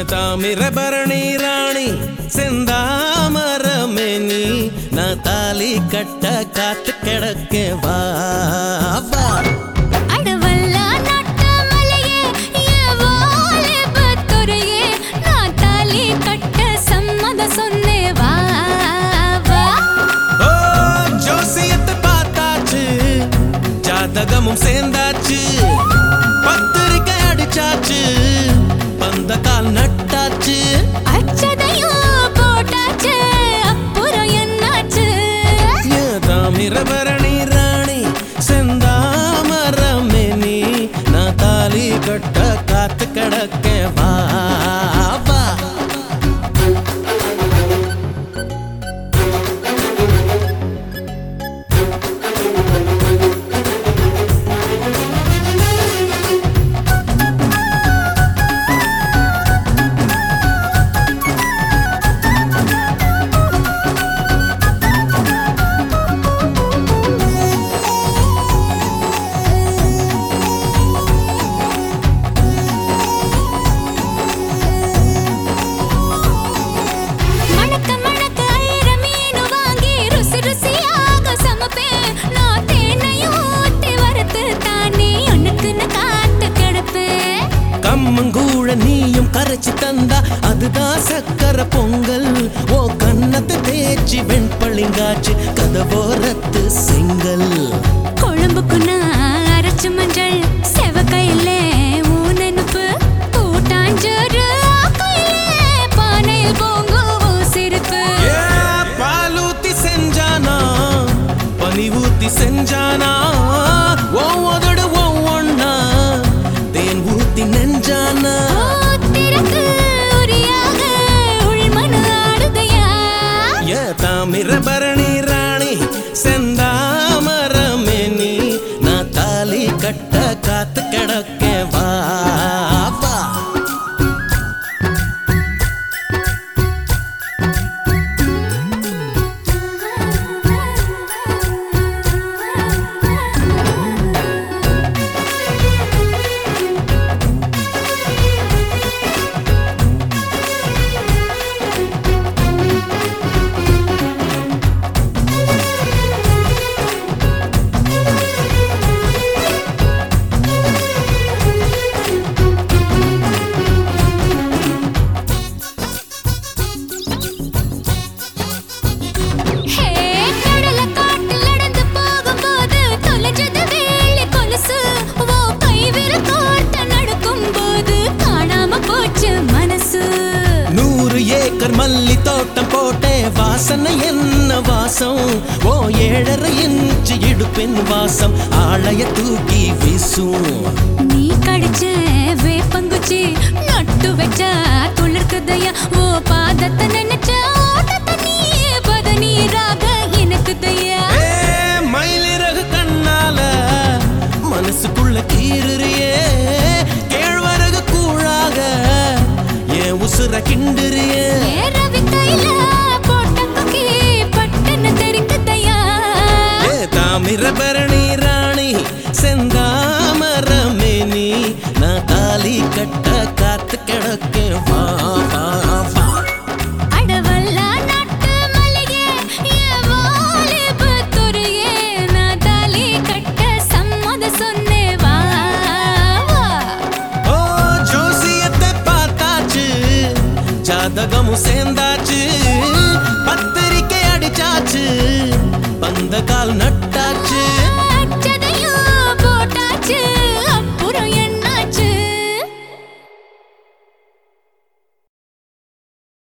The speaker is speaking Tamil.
தாமிரபரணி ராணி செந்தாமரமே நீ நான் தாலி கட்ட காத்து கிடக்க வா வா அடவல்லா நாட்டு மலையே என் வாலிபத்துறையே நான் தாலி கட்ட சம்மதம் சொன்னே வா வா ஓ ஜோசியத்தை பார்த்தாச்சு ஜாதகமும் சேர்ந்தாச்சு பத்திரிக்கை அடிச்சாச்சு பந்த கால் நட்டாச்சு அச்சதையும் போட்டாச்சு அப்புறம் என்னாச்சு ஏன் தாமிரபரணி ராணி செந்தாமரமே நீ நான் தாலி கட்ட காத்து கிடக்க வா வா மணக்க மணக்க ஐர மீனு வாங்கி ருசி ருசியாக சமைப்பேன் நான் தேனையும் ஊத்தி வறுத்து தானே உனக்குன்னு காத்து கிடப்பேன் கம்மங்கூழ நீயும் கரைச்சு தந்தா அதுதான் சக்கரை பொங்கல் ஓ கண்ணத்தை தேய்ச்சி வெண்பளிங்காச்சு கதவோரத்து செங்கல் குழம்புக்கு நான் அரைச்ச மஞ்சள் செவக்கையில ஊன் அனுப்பு கூட்டாஞ்சோறு ஆக்கையில பானையில் பொங்கும் சிரிப்பு ஏ, பாலூத்தி செஞ்சானா பனி ஊத்தி செஞ்சானா ஓ உதடு ஒவ்வொன்னா தேன் ஊத்தி நெஞ்சானா திறக்கு உரியாக உள்மனு ஆடுதையா ஏ தாமிரபரணி ராணி செந்தாமரமே நீ நான் தாலி கட்ட காத்து கிடக்க வா வா ஹே கடல காட்டில் நடந்து போகும்போது தொலைஞ்சது வேலி கொலுசு ஓ கைவிரல் கோட்ட நடக்கும்போது காணாம போச்சு மனசு நூறு ஏக்கர் மல்லி தோட்டம் போட்டே வாசனை என்ன வாசம் ஓ ஏழரை இன்ச்சு இடுப்பின் வாசம் ஆளைய தூக்கி வீசும் நீ கடிச்ச வேப்பங்குச்சி நட்டு வச்சா துளிர்க்குதையா ஓ பாதத்தை நினைச்ச ஓட்டத்தை நீ பதநீராக எனக்குதையா ஏ, மயிலிறகு கண்ணால மனசுக்குள்ள கீறுறியே கேழ்வரகு கூழாக என் உசுர கிண்டுறியே ஏறவி கையில போட்ட கொக்கி பட்டுன்னு தெரிக்குதையா ஏ தாமிரபரணி ராணி செந்தாமரமே நீ நான் தாலி கட்ட காத்து கிடக்க வா வா வா அடவல்லா நாட்டு மலையே என் வாலிபத்துறையே நான் தாலி கட்ட சம்மதம் சொன்னே வா வா ஓ ஜோசியத்தை பார்த்தாச்சு ஜாதகமும் சேர்ந்தாச்சு பத்திரிக்கை அடிச்சாச்சு பந்த கால் நட்டு